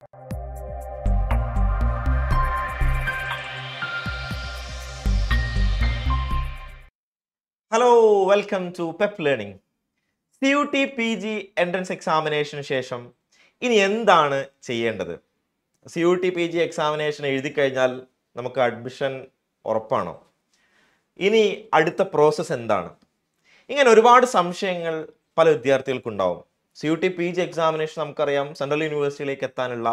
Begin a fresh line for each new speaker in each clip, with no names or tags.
hello welcome to Pep learning C U T P G entrance എക്സാമിനേഷന് ശേഷം ഇനി എന്താണ് ചെയ്യേണ്ടത് C U T P G examination എഴുതി കഴിഞ്ഞാൽ നമുക്ക് അഡ്മിഷൻ ഉറപ്പാണോ ഇനി അടുത്ത പ്രോസസ്സ് എന്താണ് ഇങ്ങനെ ഒരുപാട് സംശയങ്ങൾ പല വിദ്യാർത്ഥികൾക്കുണ്ടാവും C U T P G examination നമുക്കറിയാം സെൻട്രൽ യൂണിവേഴ്സിറ്റിയിലേക്ക് എത്താനുള്ള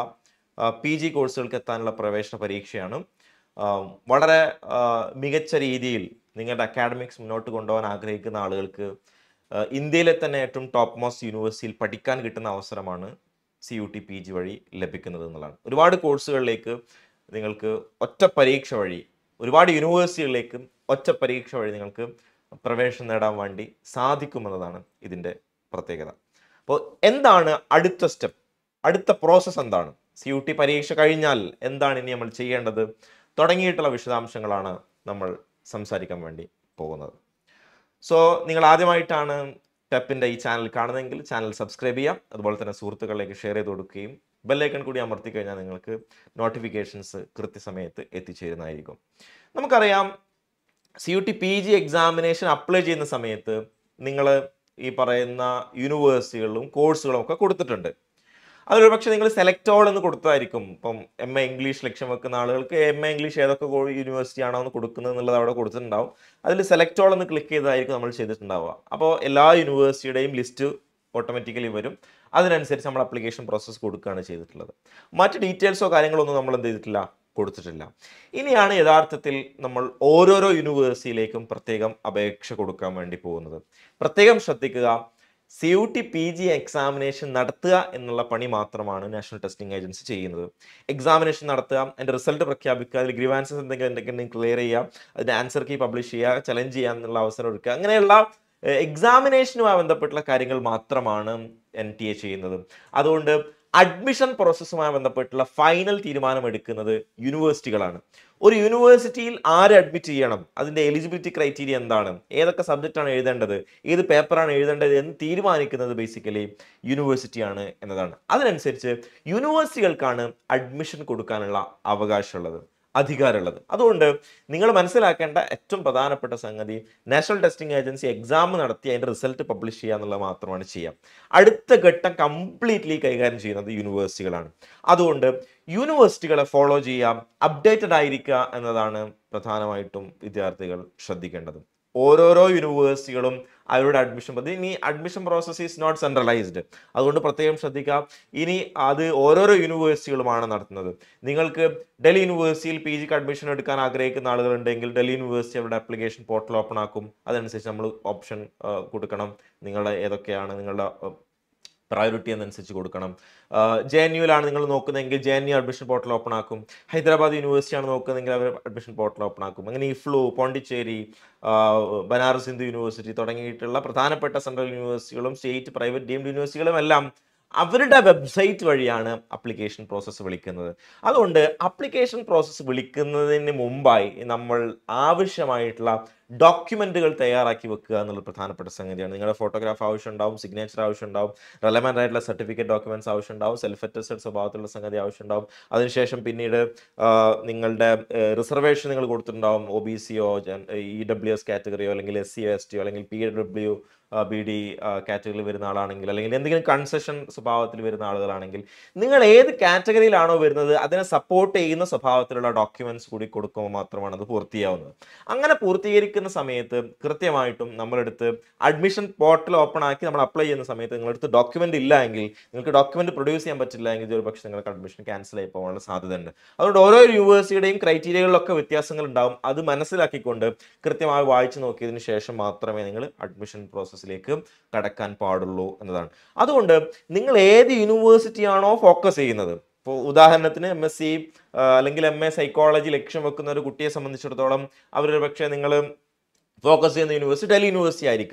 പി ജി കോഴ്സുകൾക്ക് എത്താനുള്ള പ്രവേശന പരീക്ഷയാണ് ആ, വളരെ ആ, മികച്ച രീതിയിൽ നിങ്ങളുടെ അക്കാഡമിക്സ് മുന്നോട്ട് കൊണ്ടുപോകാൻ ആഗ്രഹിക്കുന്ന ആളുകൾക്ക് ആ, ഇന്ത്യയിലെ തന്നെ ഏറ്റവും ടോപ്പ് മോസ്റ്റ് യൂണിവേഴ്സിറ്റിയിൽ പഠിക്കാൻ കിട്ടുന്ന അവസരമാണ് C U T P G വഴി ലഭിക്കുന്നത് എന്നുള്ളതാണ് ഒരുപാട് കോഴ്സുകളിലേക്ക് നിങ്ങൾക്ക് ഒറ്റ പരീക്ഷ വഴി ഒരുപാട് യൂണിവേഴ്സിറ്റികളിലേക്ക് ഒറ്റ പരീക്ഷ വഴി നിങ്ങൾക്ക് പ്രവേശനം നേടാൻ വേണ്ടി സാധിക്കുമെന്നതാണ് ഇതിൻ്റെ പ്രത്യേകത അപ്പോൾ എന്താണ് അടുത്ത സ്റ്റെപ്പ് അടുത്ത പ്രോസസ്സ് എന്താണ് സി യു ടി പരീക്ഷ കഴിഞ്ഞാൽ എന്താണ് ഇനി നമ്മൾ ചെയ്യേണ്ടത് തുടങ്ങിയിട്ടുള്ള വിശദാംശങ്ങളാണ് നമ്മൾ സംസാരിക്കാൻ വേണ്ടി പോകുന്നത് സോ നിങ്ങൾ ആദ്യമായിട്ടാണ് ടെപ്പിൻ്റെ ഈ ചാനൽ കാണുന്നതെങ്കിൽ ചാനൽ സബ്സ്ക്രൈബ് ചെയ്യാം അതുപോലെ തന്നെ സുഹൃത്തുക്കളിലേക്ക് ഷെയർ ചെയ്ത് കൊടുക്കുകയും ബെല്ലൈക്കൺ കൂടി അമർത്തി കഴിഞ്ഞാൽ നിങ്ങൾക്ക് നോട്ടിഫിക്കേഷൻസ് കൃത്യസമയത്ത് എത്തിച്ചേരുന്നതായിരിക്കും നമുക്കറിയാം C U T P G examination apply ചെയ്യുന്ന സമയത്ത് നിങ്ങൾ ഈ പറയുന്ന യൂണിവേഴ്സിറ്റികളിലും കോഴ്സുകളും ഒക്കെ കൊടുത്തിട്ടുണ്ട് അതിലൊരു പക്ഷേ നിങ്ങൾ സെലക്ട് ഓൾ എന്ന് കൊടുത്തതായിരിക്കും ഇപ്പം എം എ ഇംഗ്ലീഷ് ലക്ഷ്യം വെക്കുന്ന ആളുകൾക്ക് എം എ ഇംഗ്ലീഷ് ഏതൊക്കെ യൂണിവേഴ്സിറ്റി ആണോ എന്ന് കൊടുക്കുന്നത് എന്നുള്ളത് അവിടെ കൊടുത്തിട്ടുണ്ടാവും അതിൽ സെലക്ട് ഓൾ എന്ന് ക്ലിക്ക് ചെയ്തതായിരിക്കും നമ്മൾ ചെയ്തിട്ടുണ്ടാവുക അപ്പോൾ എല്ലാ യൂണിവേഴ്സിറ്റിയുടെയും ലിസ്റ്റ് ഓട്ടോമാറ്റിക്കലി വരും അതിനനുസരിച്ച് നമ്മൾ അപ്ലിക്കേഷൻ പ്രോസസ്സ് കൊടുക്കുകയാണ് ചെയ്തിട്ടുള്ളത് മറ്റ് ഡീറ്റെയിൽസോ കാര്യങ്ങളോ ഒന്നും നമ്മൾ എന്ത് ചെയ്തിട്ടില്ല കൊടുത്തിട്ടില്ല ഇനിയാണ് യഥാർത്ഥത്തിൽ നമ്മൾ ഓരോരോ യൂണിവേഴ്സിറ്റിയിലേക്കും പ്രത്യേകം അപേക്ഷ കൊടുക്കാൻ വേണ്ടി പോകുന്നത് പ്രത്യേകം ശ്രദ്ധിക്കുക C U T P G examination നടത്തുക എന്നുള്ള പണി മാത്രമാണ് നാഷണൽ ടെസ്റ്റിംഗ് ഏജൻസി ചെയ്യുന്നത് എക്സാമിനേഷൻ നടത്തുക അതിൻ്റെ റിസൾട്ട് പ്രഖ്യാപിക്കുക അതിൽ ഗ്രീവാൻസസ് എന്തെങ്കിലും എന്തെങ്കിലും ക്ലിയർ ചെയ്യുക അതിൻ്റെ ആൻസർ കീ പബ്ലിഷ് ചെയ്യുക ചലഞ്ച് ചെയ്യുക എന്നുള്ള അവസരം എടുക്കുക അങ്ങനെയുള്ള എക്സാമിനേഷനുമായി ബന്ധപ്പെട്ടുള്ള കാര്യങ്ങൾ മാത്രമാണ് എൻ ടി എ ചെയ്യുന്നത് അതുകൊണ്ട് അഡ്മിഷൻ പ്രോസസ്സുമായി ബന്ധപ്പെട്ടുള്ള ഫൈനൽ തീരുമാനം എടുക്കുന്നത് യൂണിവേഴ്സിറ്റികളാണ് ഒരു യൂണിവേഴ്സിറ്റിയിൽ ആര് അഡ്മിറ്റ് ചെയ്യണം അതിൻ്റെ എലിജിബിലിറ്റി ക്രൈറ്റീരിയ എന്താണ് ഏതൊക്കെ സബ്ജക്റ്റാണ് എഴുതേണ്ടത് ഏത് പേപ്പറാണ് എഴുതേണ്ടത് എന്ന് തീരുമാനിക്കുന്നത് ബേസിക്കലി യൂണിവേഴ്സിറ്റിയാണ് എന്നതാണ് അതിനനുസരിച്ച് യൂണിവേഴ്സിറ്റികൾക്കാണ് അഡ്മിഷൻ കൊടുക്കാനുള്ള അവകാശമുള്ളത് അധികാരമുള്ളത് അതുകൊണ്ട് നിങ്ങൾ മനസ്സിലാക്കേണ്ട ഏറ്റവും പ്രധാനപ്പെട്ട സംഗതി നാഷണൽ ടെസ്റ്റിംഗ് ഏജൻസി എക്സാം നടത്തി അതിൻ്റെ റിസൾട്ട് പബ്ലിഷ് ചെയ്യുക എന്നുള്ളത് മാത്രമാണ് ചെയ്യാം അടുത്ത ഘട്ടം കംപ്ലീറ്റ്ലി കൈകാര്യം ചെയ്യുന്നത് യൂണിവേഴ്സിറ്റികളാണ് അതുകൊണ്ട് യൂണിവേഴ്സിറ്റികളെ ഫോളോ ചെയ്യാം അപ്ഡേറ്റഡ് ആയിരിക്കുക എന്നതാണ് പ്രധാനമായിട്ടും വിദ്യാർത്ഥികൾ ശ്രദ്ധിക്കേണ്ടത് ഓരോരോ യൂണിവേഴ്സിറ്റികളും അവരുടെ അഡ്മിഷൻ പദ്ധതി ഇനി admission process is not centralised അതുകൊണ്ട് പ്രത്യേകം ശ്രദ്ധിക്കുക ഇനി അത് ഓരോരോ യൂണിവേഴ്സിറ്റികളുമാണ് നടത്തുന്നത് നിങ്ങൾക്ക് ഡൽഹി യൂണിവേഴ്സിറ്റിയിൽ പി ജിക്ക് അഡ്മിഷൻ എടുക്കാൻ ആഗ്രഹിക്കുന്ന ആളുകളുണ്ടെങ്കിൽ ഡൽഹി യൂണിവേഴ്സിറ്റി അവരുടെ ആപ്ലിക്കേഷൻ പോർട്ടൽ ഓപ്പൺ ആക്കും അതനുസരിച്ച് നമ്മൾ ഓപ്ഷൻ കൊടുക്കണം നിങ്ങളുടെ ഏതൊക്കെയാണ് നിങ്ങളുടെ പ്രയോറിറ്റി എന്നനുസരിച്ച് കൊടുക്കണം ജെ എൻ യുവിലാണ് നിങ്ങൾ നോക്കുന്നതെങ്കിൽ J N U admission portal open ആക്കും ഹൈദരാബാദ് യൂണിവേഴ്സിറ്റി ആണ് നോക്കുന്നതെങ്കിൽ അവർ അഡ്മിഷൻ പോർട്ടൽ ഓപ്പൺ ആക്കും അങ്ങനെ ഇഫ്ലു പോണ്ടിച്ചേരി ആ, ബനാറസ് ഹിന്ദു യൂണിവേഴ്സിറ്റി തുടങ്ങിയിട്ടുള്ള പ്രധാനപ്പെട്ട സെൻട്രൽ യൂണിവേഴ്സിറ്റികളും സ്റ്റേറ്റ് പ്രൈവറ്റ് ഡീംഡ് യൂണിവേഴ്സിറ്റികളും എല്ലാം അവരുടെ വെബ്സൈറ്റ് വഴിയാണ് അപ്ലിക്കേഷൻ പ്രോസസ്സ് വിളിക്കുന്നത് അതുകൊണ്ട് അപ്ലിക്കേഷൻ പ്രോസസ്സ് വിളിക്കുന്നതിന് മുമ്പായി നമ്മൾ ആവശ്യമായിട്ടുള്ള ഡോക്യുമെന്റുകൾ തയ്യാറാക്കി വെക്കുക എന്നുള്ള പ്രധാനപ്പെട്ട സംഗതിയാണ് നിങ്ങളുടെ ഫോട്ടോഗ്രാഫ് ആവശ്യമുണ്ടാവും സിഗ്നേച്ചർ ആവശ്യമുണ്ടാവും റെലവൻ്റ് ആയിട്ടുള്ള സർട്ടിഫിക്കറ്റ് ഡോക്യുമെന്റ്സ് ആവശ്യമുണ്ടാവും സെൽഫ് അറ്റസ്റ്റഡ് സ്വഭാവത്തിലുള്ള സംഗതി ആവശ്യമുണ്ടാവും അതിനുശേഷം പിന്നീട് ആ, നിങ്ങളുടെ റിസർവേഷൻ നിങ്ങൾ കൊടുത്തിട്ടുണ്ടാവും ഒ ബി സിയോ ഇ ഡബ്ല്യു എസ് കാറ്റഗറിയോ അല്ലെങ്കിൽ എസ് സിയോ എസ് ടിയോ അല്ലെങ്കിൽ പി ഡബ്ല്യു ബി ഡി കാറ്റഗറിയിൽ വരുന്ന ആളാണെങ്കിൽ അല്ലെങ്കിൽ എന്തെങ്കിലും കൺസെഷൻ സ്വഭാവത്തിൽ വരുന്ന ആളുകളാണെങ്കിൽ നിങ്ങൾ ഏത് കാറ്റഗറിയിലാണോ വരുന്നത് അതിനെ സപ്പോർട്ട് ചെയ്യുന്ന സ്വഭാവത്തിലുള്ള ഡോക്യുമെന്റ്സ് കൂടി കൊടുക്കുമ്പോൾ മാത്രമാണ് അത് പൂർത്തിയാവുന്നത് അങ്ങനെ പൂർത്തീകരിക്കുന്ന സമയത്ത് കൃത്യമായിട്ടും നമ്മളെടുത്ത് അഡ്മിഷൻ പോർട്ടൽ ഓപ്പൺ ആക്കി നമ്മൾ അപ്ലൈ ചെയ്യുന്ന സമയത്ത് നിങ്ങളടുത്ത് ഡോക്യുമെന്റ് ഇല്ല എങ്കിൽ നിങ്ങൾക്ക് ഡോക്യുമെന്റ് പ്രൊഡ്യൂസ് ചെയ്യാൻ പറ്റില്ല എങ്കിൽ ഒരു പക്ഷേ നിങ്ങൾക്ക് അഡ്മിഷൻ ക്യാൻസൽ ആയി പോകാനുള്ള സാധ്യതയുണ്ട് അതുകൊണ്ട് ഓരോ യൂണിവേഴ്സിറ്റിയുടെയും ക്രൈറ്റീരിയകളിലൊക്കെ വ്യത്യാസങ്ങൾ ഉണ്ടാവും അത് മനസ്സിലാക്കിക്കൊണ്ട് കൃത്യമായി വായിച്ചു നോക്കിയതിന് ശേഷം മാത്രമേ നിങ്ങൾ അഡ്മിഷൻ പ്രോസസ്സിലേക്ക് കടക്കാൻ പാടുള്ളൂ എന്നതാണ് അതുകൊണ്ട് നിങ്ങൾ ഏത് യൂണിവേഴ്സിറ്റിയാണോ ഫോക്കസ് ചെയ്യുന്നത് ഇപ്പോൾ ഉദാഹരണത്തിന് എം എസ് സി അല്ലെങ്കിൽ എം എ സൈക്കോളജി ലക്ഷ്യം വെക്കുന്ന ഒരു കുട്ടിയെ സംബന്ധിച്ചിടത്തോളം അവരൊരു പക്ഷേ നിങ്ങൾ ഫോക്കസ് ചെയ്യുന്ന യൂണിവേഴ്സിറ്റി ഡൽഹി യൂണിവേഴ്സിറ്റി ആയിരിക്കാം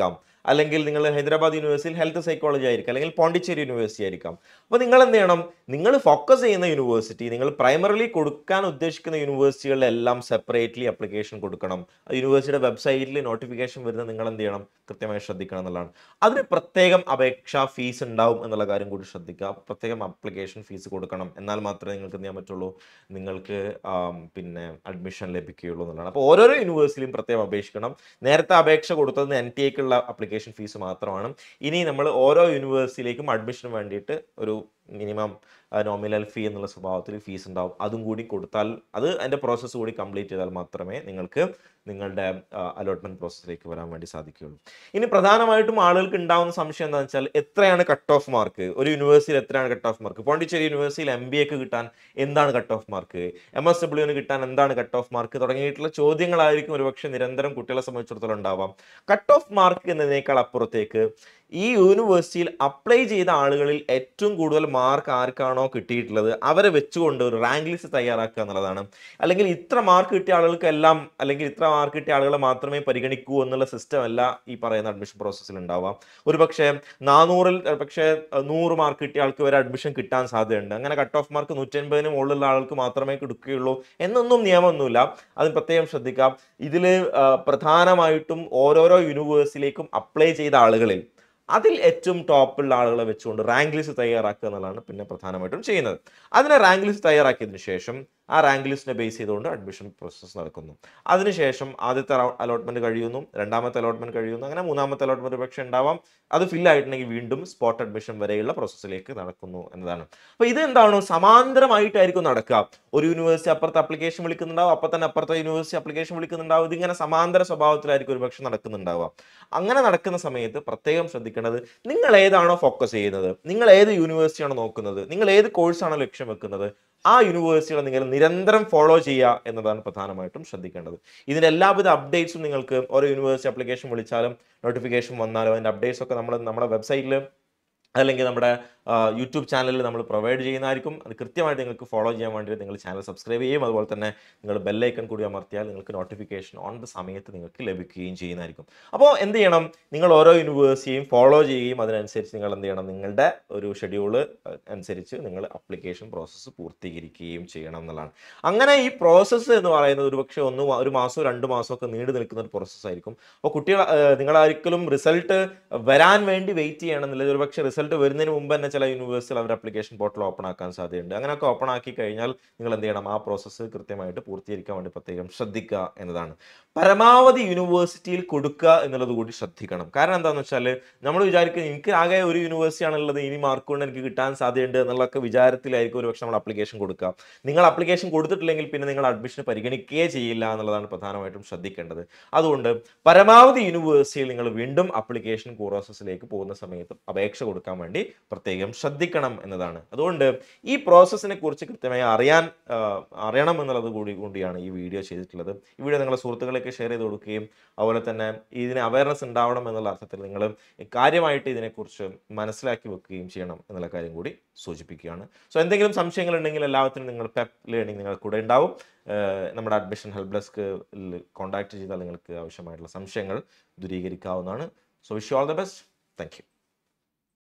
അല്ലെങ്കിൽ നിങ്ങൾ ഹൈദരാബാദ് യൂണിവേഴ്സിറ്റിയിൽ ഹെൽത്ത് സൈക്കോളജി ആയിരിക്കാം അല്ലെങ്കിൽ പോണ്ടിച്ചേരി യൂണിവേഴ്സിറ്റി ആയിരിക്കാം അപ്പോൾ നിങ്ങൾ എന്ത് ചെയ്യണം നിങ്ങൾ ഫോക്കസ് ചെയ്യുന്ന യൂണിവേഴ്സിറ്റി നിങ്ങൾ പ്രൈമറിലി കൊടുക്കാൻ ഉദ്ദേശിക്കുന്ന യൂണിവേഴ്സിറ്റികളിലെല്ലാം സെപ്പറേറ്റ്ലി അപ്ലിക്കേഷൻ കൊടുക്കണം യൂണിവേഴ്സിറ്റിയുടെ വെബ്സൈറ്റിൽ നോട്ടിഫിക്കേഷൻ വരുന്നത് നിങ്ങൾ എന്ത് ചെയ്യണം കൃത്യമായി ശ്രദ്ധിക്കണം എന്നുള്ളതാണ് അതിന് പ്രത്യേകം അപേക്ഷാ ഫീസ് ഉണ്ടാവും എന്നുള്ള കാര്യം കൂടി ശ്രദ്ധിക്കുക പ്രത്യേകം അപ്ലിക്കേഷൻ ഫീസ് കൊടുക്കണം എന്നാൽ മാത്രമേ നിങ്ങൾക്ക് എന്ത് ചെയ്യാൻ പറ്റുള്ളൂ നിങ്ങൾക്ക് ആം, പിന്നെ അഡ്മിഷൻ ലഭിക്കുകയുള്ളൂ എന്നുള്ളതാണ് അപ്പോൾ ഓരോരോ യൂണിവേഴ്സിറ്റിയും പ്രത്യേകം അപേക്ഷിക്കണം നേരത്തെ അപേക്ഷ കൊടുത്തത് എൻ ടി എക്കുള്ള അപ്ലിക്കേഷൻ ഫീസ് മാത്രമാണ് ഇനി നമ്മൾ ഓരോ യൂണിവേഴ്സിറ്റിയിലേക്കും അഡ്മിഷന് വേണ്ടിയിട്ട് ഒരു മിനിമം നോമിനൽ ഫീ എന്നുള്ള സ്വഭാവത്തിൽ ഫീസ് ഉണ്ടാവും അതും കൂടി കൊടുത്താൽ അത് അതിൻ്റെ പ്രോസസ്സ് കൂടി കംപ്ലീറ്റ് ചെയ്താൽ മാത്രമേ നിങ്ങൾക്ക് നിങ്ങളുടെ അലോട്ട്മെന്റ് പ്രോസസ്സിലേക്ക് വരാൻ വേണ്ടി സാധിക്കുകയുള്ളൂ ഇനി പ്രധാനമായിട്ടും ആളുകൾക്ക് ഉണ്ടാവുന്ന സംശയം എന്താണെന്ന് വെച്ചാൽ എത്രയാണ് കട്ട് ഓഫ് മാർക്ക് ഒരു യൂണിവേഴ്സിറ്റിയിൽ എത്രയാണ് കട്ട് ഓഫ് മാർക്ക് പോണ്ടിച്ചേരി യൂണിവേഴ്സിറ്റിയിൽ എം ബി എക്ക് കിട്ടാൻ എന്താണ് cut off mark M S ഡബ്ല്യുവിന് കിട്ടാൻ എന്താണ് കട്ട് ഓഫ് മാർക്ക് തുടങ്ങിയിട്ടുള്ള ചോദ്യങ്ങളായിരിക്കും ഒരുപക്ഷെ നിരന്തരം കുട്ടികളെ സംബന്ധിച്ചിടത്തോളം ഉണ്ടാവാം കട്ട് ഓഫ് മാർക്ക് എന്നതിനേക്കാൾ അപ്പുറത്തേക്ക് ഈ യൂണിവേഴ്സിറ്റിയിൽ അപ്ലൈ ചെയ്ത ആളുകളിൽ ഏറ്റവും കൂടുതൽ മാർക്ക് ആർക്കാണോ കിട്ടിയിട്ടുള്ളത് അവരെ വെച്ചുകൊണ്ട് ഒരു റാങ്ക് ലിസ്റ്റ് തയ്യാറാക്കുക എന്നുള്ളതാണ് അല്ലെങ്കിൽ ഇത്ര മാർക്ക് കിട്ടിയ ആളുകൾക്കെല്ലാം അല്ലെങ്കിൽ ഇത്ര മാർക്ക് കിട്ടിയ ആളുകളെ മാത്രമേ പരിഗണിക്കൂ എന്നുള്ള സിസ്റ്റം അല്ല ഈ പറയുന്ന അഡ്മിഷൻ പ്രോസസ്സിൽ ഉണ്ടാവാം ഒരു പക്ഷേ നാനൂറിൽ പക്ഷേ നൂറ് മാർക്ക് കിട്ടിയ ആൾക്ക് വരെ അഡ്മിഷൻ കിട്ടാൻ സാധ്യതയുണ്ട് അങ്ങനെ കട്ട് ഓഫ് മാർക്ക് നൂറ്റൻപതിന് മുകളിലുള്ള ആൾക്ക് മാത്രമേ കൊടുക്കുകയുള്ളൂ എന്നൊന്നും നിയമമൊന്നുമില്ല അത് പ്രത്യേകം ശ്രദ്ധിക്കാം ഇതിൽ പ്രധാനമായിട്ടും ഓരോരോ യൂണിവേഴ്സിറ്റിയിലേക്കും അപ്ലൈ ചെയ്ത ആളുകളിൽ അതിൽ ഏറ്റവും ടോപ്പുള്ള ആളുകളെ വെച്ചുകൊണ്ട് റാങ്ക് ലിസ്റ്റ് തയ്യാറാക്കുക എന്നുള്ളതാണ് പിന്നെ പ്രധാനമായിട്ടും ചെയ്യുന്നത് അതിനെ റാങ്ക് ലിസ്റ്റ് തയ്യാറാക്കിയതിനു ശേഷം ആ റാങ്ക് ലിസ്റ്റിനെ ബേസ് ചെയ്തുകൊണ്ട് അഡ്മിഷൻ പ്രോസസ്സ് നടക്കുന്നു അതിനുശേഷം ആദ്യത്തെ അലോട്ട്മെന്റ് കഴിയുന്നു രണ്ടാമത്തെ അലോട്ട്മെന്റ് കഴിയുന്നു അങ്ങനെ മൂന്നാമത്തെ അലോട്ട്മെന്റ് പക്ഷേ ഉണ്ടാവാം അത് ഫിൽ ആയിട്ടുണ്ടെങ്കിൽ വീണ്ടും സ്പോട്ട് അഡ്മിഷൻ വരെയുള്ള പ്രോസസ്സിലേക്ക് നടക്കുന്നു എന്നതാണ് അപ്പോൾ ഇത് എന്താണ് സമാന്തരമായിട്ടായിരിക്കും നടക്കുക ഒരു യൂണിവേഴ്സിറ്റി അപ്പുറത്ത് അപ്ലിക്കേഷൻ വിളിക്കുന്നുണ്ടാവും അപ്പം തന്നെ അപ്പുറത്തെ യൂണിവേഴ്സിറ്റി അപ്ലിക്കേഷൻ വിളിക്കുന്നുണ്ടാവും ഇതിങ്ങനെ സമാന്തര സ്വഭാവത്തിലായിരിക്കും ഒരുപക്ഷെ നടക്കുന്നുണ്ടാവുക അങ്ങനെ നടക്കുന്ന സമയത്ത് പ്രത്യേകം ശ്രദ്ധിക്കേണ്ടത് നിങ്ങൾ ഏതാണോ ഫോക്കസ് ചെയ്യുന്നത് നിങ്ങൾ ഏത് യൂണിവേഴ്സിറ്റിയാണോ നോക്കുന്നത് നിങ്ങൾ ഏത് കോഴ്സാണോ ലക്ഷ്യം വെക്കുന്നത് ആ യൂണിവേഴ്സിറ്റികളെ നിങ്ങൾ നിരന്തരം ഫോളോ ചെയ്യുക എന്നതാണ് പ്രധാനമായിട്ടും ശ്രദ്ധിക്കേണ്ടത് ഇതിൻ്റെ എല്ലാവിധ അപ്ഡേറ്റ്സും നിങ്ങൾക്ക് ഓരോ യൂണിവേഴ്സിറ്റി അപ്ലിക്കേഷൻ വിളിച്ചാലും നോട്ടിഫിക്കേഷൻ വന്നാലും അതിൻ്റെ അപ്ഡേറ്റ്സ് ഒക്കെ നമ്മൾ നമ്മുടെ വെബ്സൈറ്റിൽ അല്ലെങ്കിൽ നമ്മുടെ യൂട്യൂബ് ചാനലിൽ നമ്മൾ പ്രൊവൈഡ് ചെയ്യുന്നതായിരിക്കും അത് കൃത്യമായിട്ട് നിങ്ങൾക്ക് ഫോളോ ചെയ്യാൻ വേണ്ടി നിങ്ങൾ ചാനൽ സബ്സ്ക്രൈബ് ചെയ്യും അതുപോലെ തന്നെ നിങ്ങൾ ബെല്ലൈക്കൺ കൂടി അമർത്തിയാൽ നിങ്ങൾക്ക് നോട്ടിഫിക്കേഷൻ ഓൺ ദ സമയത്ത് നിങ്ങൾക്ക് ലഭിക്കുകയും ചെയ്യുന്നതായിരിക്കും അപ്പോൾ എന്ത് ചെയ്യണം നിങ്ങൾ ഓരോ യൂണിവേഴ്സിറ്റിയും ഫോളോ ചെയ്യുകയും അതിനനുസരിച്ച് നിങ്ങൾ എന്ത് ചെയ്യണം നിങ്ങളുടെ ഒരു ഷെഡ്യൂള് അനുസരിച്ച് നിങ്ങൾ അപ്ലിക്കേഷൻ പ്രോസസ്സ് പൂർത്തീകരിക്കുകയും ചെയ്യണം എന്നുള്ളതാണ് അങ്ങനെ ഈ പ്രോസസ്സ് എന്ന് പറയുന്നത് ഒരു പക്ഷേ ഒന്ന് ഒരു മാസമോ രണ്ട് മാസമോ ഒക്കെ നീണ്ടു നിൽക്കുന്ന ഒരു പ്രോസസ്സ് ആയിരിക്കും അപ്പോൾ കുട്ടികൾ നിങ്ങളായിരിക്കലും റിസൾട്ട് വരാൻ വേണ്ടി വെയിറ്റ് ചെയ്യണമെന്നില്ല ഒരു പക്ഷേ റിസൾട്ട് വരുന്നതിന് മുമ്പ് തന്നെ ചില യൂണിവേഴ്സിറ്റികൾ അവർ അപ്ലിക്കേഷൻ പോർട്ടൽ ഓപ്പൺ ആക്കാൻ സാധ്യതയുണ്ട് അങ്ങനെയൊക്കെ ഓപ്പൺ ആക്കി കഴിഞ്ഞാൽ നിങ്ങൾ എന്ത് ചെയ്യണം ആ പ്രോസസ്സ് കൃത്യമായിട്ട് പൂർത്തീകരിക്കാൻ വേണ്ടി പ്രത്യേകം ശ്രദ്ധിക്കുക എന്നതാണ് പരമാവധി യൂണിവേഴ്സിറ്റിയിൽ കൊടുക്കുക എന്നുള്ളത് കൂടി ശ്രദ്ധിക്കണം കാരണം എന്താണെന്ന് വെച്ചാൽ നമ്മൾ വിചാരിക്കുന്നത് എനിക്ക് ആകെ ഒരു യൂണിവേഴ്സിറ്റി ആണുള്ളത് ഇനി മാർക്ക് കൊണ്ട് എനിക്ക് കിട്ടാൻ സാധ്യതയുണ്ട് എന്നുള്ളൊക്കെ വിചാരത്തിലായിരിക്കും ഒരു പക്ഷേ നമ്മൾ അപ്ലിക്കേഷൻ കൊടുക്കുക നിങ്ങൾ അപ്ലിക്കേഷൻ കൊടുത്തിട്ടില്ലെങ്കിൽ പിന്നെ നിങ്ങൾ അഡ്മിഷൻ പരിഗണിക്കുകയേ ചെയ്യില്ല എന്നുള്ളതാണ് പ്രധാനമായിട്ടും ശ്രദ്ധിക്കേണ്ടത് അതുകൊണ്ട് പരമാവധി യൂണിവേഴ്സിറ്റിയിൽ നിങ്ങൾ വീണ്ടും അപ്ലിക്കേഷൻ പ്രോസസ്സിലേക്ക് പോകുന്ന സമയത്ത് അപേക്ഷ കൊടുക്കാൻ വേണ്ടി പ്രത്യേകം ശ്രദ്ധിക്കണം എന്നതാണ് അതുകൊണ്ട് ഈ പ്രോസസ്സിനെ കുറിച്ച് കൃത്യമായി അറിയാൻ ആ, അറിയണം എന്നുള്ളത് കൂടി കൂടിയാണ് ഈ വീഡിയോ ചെയ്തിട്ടുള്ളത് ഈ വീഡിയോ നിങ്ങളുടെ സുഹൃത്തുക്കളേക്ക് ഷെയർ ചെയ്ത് കൊടുക്കുകയും അതുപോലെ തന്നെ ഇതിന് അവയർനെസ് ഉണ്ടാവണം എന്നുള്ള അർത്ഥത്തിൽ നിങ്ങൾ കാര്യമായിട്ട് ഇതിനെക്കുറിച്ച് മനസ്സിലാക്കി വെക്കുകയും ചെയ്യണം എന്നുള്ള കാര്യം കൂടി സൂചിപ്പിക്കുകയാണ് സോ എന്തെങ്കിലും സംശയങ്ങൾ ഉണ്ടെങ്കിൽ എല്ലാത്തിനും നിങ്ങൾ പെപ്പ് ലേണിംഗ് നിങ്ങൾ കൂടെ ഉണ്ടാവും ഏഹ് നമ്മുടെ അഡ്മിഷൻ ഹെൽപ്പ് ഡെസ്ക് കോൺടാക്ട് ചെയ്താൽ നിങ്ങൾക്ക് ആവശ്യമായിട്ടുള്ള സംശയങ്ങൾ ദൂരീകരിക്കാവുന്നതാണ് so wish you all the best thank U